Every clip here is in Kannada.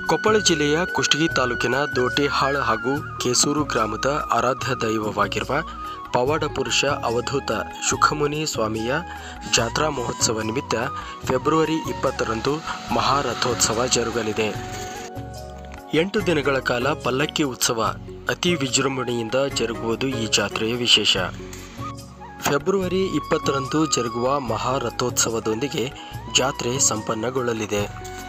ಕೊಪ್ಪಳ ಜಿಲ್ಲೆಯ ಕುಷ್ಟಗಿ ತಾಲೂಕಿನ ದೋಟಿಹಾಳ ಹಾಗೂ ಕೇಸೂರು ಗ್ರಾಮದ ಆರಾಧ್ಯ ದೈವವಾಗಿರುವ ಪವಾಡ ಪುರುಷ ಅವಧೂತ ಶುಖಮುನಿ ಸ್ವಾಮಿಯ ಜಾತ್ರಾ ಮಹೋತ್ಸವ ನಿಮಿತ್ತ ಫೆಬ್ರವರಿ ಇಪ್ಪತ್ತರಂದು ಮಹಾರಥೋತ್ಸವ ಜರುಗಲಿದೆ ಎಂಟು ದಿನಗಳ ಕಾಲ ಪಲ್ಲಕ್ಕಿ ಉತ್ಸವ ಅತಿ ವಿಜೃಂಭಣೆಯಿಂದ ಜರುಗುವುದು ಈ ಜಾತ್ರೆಯ ವಿಶೇಷ ಫೆಬ್ರವರಿ ಇಪ್ಪತ್ತರಂದು ಜರುಗುವ ಮಹಾರಥೋತ್ಸವದೊಂದಿಗೆ ಜಾತ್ರೆ ಸಂಪನ್ನಗೊಳ್ಳಲಿದೆ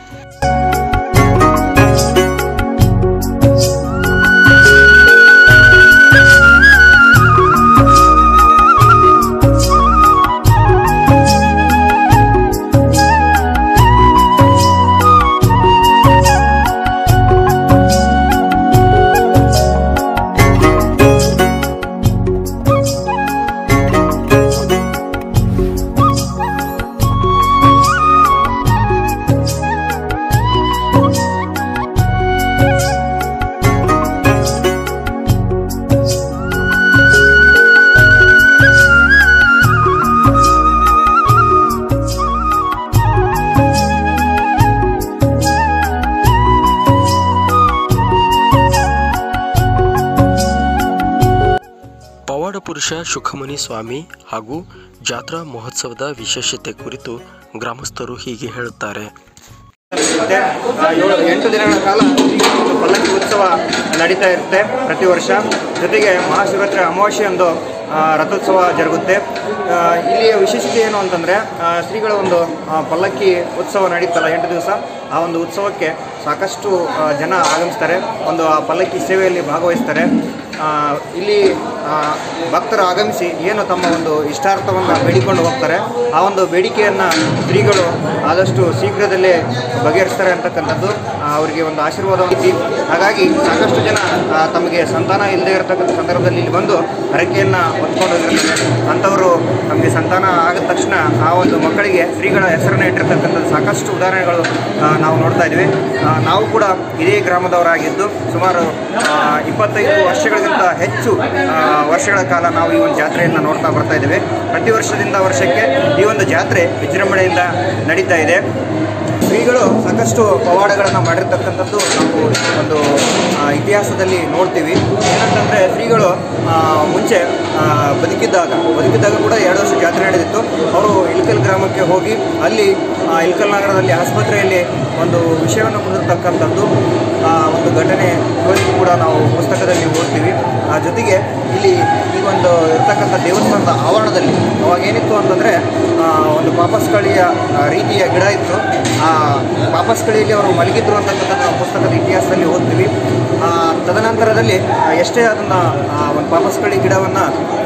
ಪವಾಡ ಪುರುಷ ಶುಖಮುನಿ ಸ್ವಾಮಿ ಹಾಗೂ ಜಾತ್ರಾ ಮಹೋತ್ಸವದ ವಿಶೇಷತೆ ಕುರಿತು ಗ್ರಾಮಸ್ಥರು ಹೀಗೆ ಹೇಳುತ್ತಾರೆ ಮತ್ತೆ ಆ, ಏಳು ಎಂಟು ದಿನಗಳ ಕಾಲ ಒಂದು ಪಲ್ಲಕ್ಕಿ ಉತ್ಸವ ನಡೀತಾ ಇರುತ್ತೆ ಪ್ರತಿ ವರ್ಷ ಜೊತೆಗೆ ಮಹಾಶಿವರಾತ್ರಿ ಅಮಾವಾಸ್ಯೆಯಂದು ಆ, ರಥೋತ್ಸವ ಜರುಗುತ್ತೆ ಆ, ಇಲ್ಲಿಯ ವಿಶೇಷತೆ ಏನು ಅಂತಂದರೆ ಶ್ರೀಗಳ ಒಂದು ಆ, ಪಲ್ಲಕ್ಕಿ ಉತ್ಸವ ನಡೀತಲ್ಲ ಎಂಟು ದಿವಸ ಆ ಒಂದು ಉತ್ಸವಕ್ಕೆ ಸಾಕಷ್ಟು ಆ, ಜನ ಆಗಮಿಸ್ತಾರೆ ಒಂದು ಆ ಪಲ್ಲಕ್ಕಿ ಸೇವೆಯಲ್ಲಿ ಭಾಗವಹಿಸ್ತಾರೆ ಆ, ಇಲ್ಲಿ ಆ, ಭಕ್ತರು ಆಗಮಿಸಿ ಏನು ತಮ್ಮ ಒಂದು ಇಷ್ಟಾರ್ಥವನ್ನು ಬೇಡಿಕೊಂಡು ಹೋಗ್ತಾರೆ ಆ ಒಂದು ಬೇಡಿಕೆಯನ್ನು ಶ್ರೀಗಳು ಆದಷ್ಟು ಶೀಘ್ರದಲ್ಲೇ ಬಗೆಹರಿಸ್ತಾರೆ ಅಂತಕ್ಕಂಥದ್ದು ಆ, ಅವರಿಗೆ ಒಂದು ಆಶೀರ್ವಾದ ಐತಿ ಹಾಗಾಗಿ ಸಾಕಷ್ಟು ಜನ ಆ, ತಮಗೆ ಸಂತಾನ ಇಲ್ಲದೆ ಇರತಕ್ಕಂಥ ಸಂದರ್ಭದಲ್ಲಿ ಇಲ್ಲಿ ಬಂದು ಹರಕೆಯನ್ನು ಹೊತ್ಕೊಂಡು ಹೋಗಿರ್ತಾರೆ ಅಂಥವರು ನಮಗೆ ಸಂತಾನ ಆಗಿದ ತಕ್ಷಣ ಆ ಒಂದು ಮಕ್ಕಳಿಗೆ ಶ್ರೀಗಳ ಹೆಸರನ್ನು ಇಟ್ಟಿರ್ತಕ್ಕಂಥದ್ದು ಸಾಕಷ್ಟು ಉದಾಹರಣೆಗಳು ಆ, ನಾವು ನೋಡ್ತಾ ಇದ್ವಿ ಆ, ನಾವು ಕೂಡ ಇದೇ ಗ್ರಾಮದವರಾಗಿದ್ದು ಸುಮಾರು ಆ, ಇಪ್ಪತ್ತೈದು ವರ್ಷಗಳಿಗಿಂತ ಹೆಚ್ಚು ಆ, ವರ್ಷಗಳ ಕಾಲ ನಾವು ಈ ಒಂದು ಜಾತ್ರೆಯನ್ನು ನೋಡ್ತಾ ಬರ್ತಾ ಇದ್ದೇವೆ ಪ್ರತಿ ವರ್ಷದಿಂದ ವರ್ಷಕ್ಕೆ ಈ ಒಂದು ಜಾತ್ರೆ ವಿಜೃಂಭಣೆಯಿಂದ ನಡೀತಾ ಇದೆ ಶ್ರೀಗಳು ಸಾಕಷ್ಟು ಪವಾಡಗಳನ್ನು ಮಾಡಿರ್ತಕ್ಕಂಥದ್ದು ನಾವು ಒಂದು ಆ, ಇತಿಹಾಸದಲ್ಲಿ ನೋಡ್ತೀವಿ ಏನಂತಂದರೆ ಶ್ರೀಗಳು ಆ, ಮುಂಚೆ ಆ, ಬದುಕಿದ್ದಾಗ ಬದುಕಿದ್ದಾಗ ಕೂಡ ಎರಡು ವರ್ಷ ಜಾತ್ರೆ ನಡೆದಿತ್ತು ಅವರು ಇಲ್ಕಲ್ ಗ್ರಾಮಕ್ಕೆ ಹೋಗಿ ಅಲ್ಲಿ ಆ, ಇಲ್ಕಲ್ ನಗರದಲ್ಲಿ ಆಸ್ಪತ್ರೆಯಲ್ಲಿ ಒಂದು ವಿಷಯವನ್ನು ಕುರಿತಕ್ಕಂಥದ್ದು ಆ, ಒಂದು ಘಟನೆ ಇವತ್ತು ಕೂಡ ನಾವು ಪುಸ್ತಕದಲ್ಲಿ ಓದ್ತೀವಿ ಆ ಜೊತೆಗೆ ಇಲ್ಲಿ ಈ ಒಂದು ಇರ್ತಕ್ಕಂಥ ದೇವಸ್ಥಾನದ ಆವರಣದಲ್ಲಿ ಅವಾಗ ಏನಿತ್ತು ಅಂತಂದರೆ ಒಂದು ಪಾಪಸ್ಕಳಿಯ ಆ, ರೀತಿಯ ಗಿಡ ಇತ್ತು ಆ ಪಾಪಸ್ಕಳಿಯಲ್ಲಿ ಅವರು ಮಲಗಿದ್ರು ಅಂತಕ್ಕಂಥ ನಾವು ಪುಸ್ತಕದ ಇತಿಹಾಸದಲ್ಲಿ ಓದ್ತೀವಿ ಆ, ತದನಂತರದಲ್ಲಿ ಆ, ಎಷ್ಟೇ ಅದನ್ನು ಒಂದು ಪಾಪಸ್ಕಳಿ ಗಿಡವನ್ನು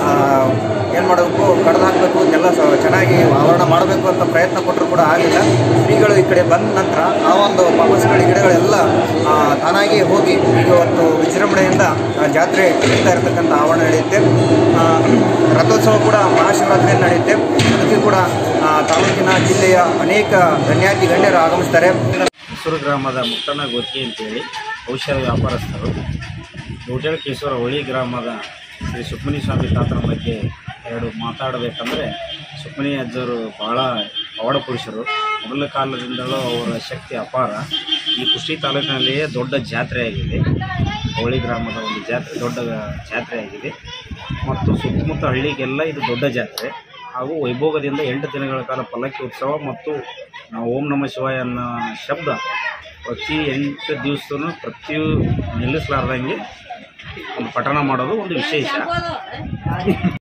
ಏನು ಮಾಡಬೇಕು ಕಡ್ದು ಹಾಕಬೇಕು ಎಲ್ಲ ಸ ಚೆನ್ನಾಗಿ ಆವರಣ ಮಾಡಬೇಕು ಅಂತ ಪ್ರಯತ್ನ ಪಟ್ಟರು ಕೂಡ ಆಗಲಿಲ್ಲ ಶ್ರೀಗಳು ಈ ಕಡೆ ಬಂದ ನಂತರ ಆ ಒಂದು ಪಾಪಸ್ಕಳಿ ಗಿಡಗಳೆಲ್ಲ ಆ, ತಾನಾಗಿ ಹೋಗಿ ಇವತ್ತು ವಿಜೃಂಭಣೆಯಿಂದ ಆ, ಜಾತ್ರೆ ನಡೀತಾ ಇರತಕ್ಕಂಥ ಆವರಣ ನಡೆಯುತ್ತೆ ಆ, ರಥೋತ್ಸವ ಕೂಡ ಮಹಾಶಿವರಾತ್ರಿಯಲ್ಲಿ ನಡೆಯುತ್ತೆ ಅದಕ್ಕೆ ಕೂಡ ಆ, ತಾಲೂಕಿನ ಜಿಲ್ಲೆಯ ಅನೇಕ ಗಣ್ಯಾತಿ ಗಣ್ಯರು ಆಗಮಿಸ್ತಾರೆ ಹೊಸೂರು ಗ್ರಾಮದ ಮುಕ್ತಣ್ಣ ಗೋತ್ಗಿ ಅಂತೇಳಿ ಔಷಧ ವ್ಯಾಪಾರಸ್ಥರು ದೊಡ್ಡಳ ಕೇಶವರ ಹೊಳಿ ಗ್ರಾಮದ ಶ್ರೀ ಸುಕ್ಮನಿ ಸ್ವಾಮಿ ತಾತನ ಬಗ್ಗೆ ಎರಡು ಮಾತಾಡಬೇಕಂದ್ರೆ ಸುಕ್ಮನಿ ಅಜ್ಜರು ಬಹಳ ಪವಾಡ ಪುರುಷರು ಮೊದಲ ಕಾಲದಿಂದಲೂ ಅವರ ಶಕ್ತಿ ಅಪಾರ ಈ ಕುಷ್ಟಗಿ ತಾಲೂಕಿನಲ್ಲಿಯೇ ದೊಡ್ಡ ಜಾತ್ರೆಯಾಗಿದೆ ಹೋಳಿ ಗ್ರಾಮದ ಒಂದು ಜಾತ್ರೆ ದೊಡ್ಡ ಜಾತ್ರೆಯಾಗಿದೆ ಮತ್ತು ಸುತ್ತಮುತ್ತ ಹಳ್ಳಿಗೆಲ್ಲ ಇದು ದೊಡ್ಡ ಜಾತ್ರೆ ಹಾಗೂ ವೈಭೋಗದಿಂದ ಎಂಟು ದಿನಗಳ ಕಾಲ ಪಲ್ಲಕ್ಕಿ ಉತ್ಸವ ಮತ್ತು ನಾವು ಓಂ ನಮ ಶಿವಾಯ ಅನ್ನೋ ಶಬ್ದ ಪ್ರತಿ ಎಂಟು ದಿವಸನೂ ಪ್ರತಿ ನಿಲ್ಲಿಸಲಾರ್ದಂಗೆ ಒಂದು ಪಠಣ ಮಾಡೋದು ಒಂದು ವಿಶೇಷ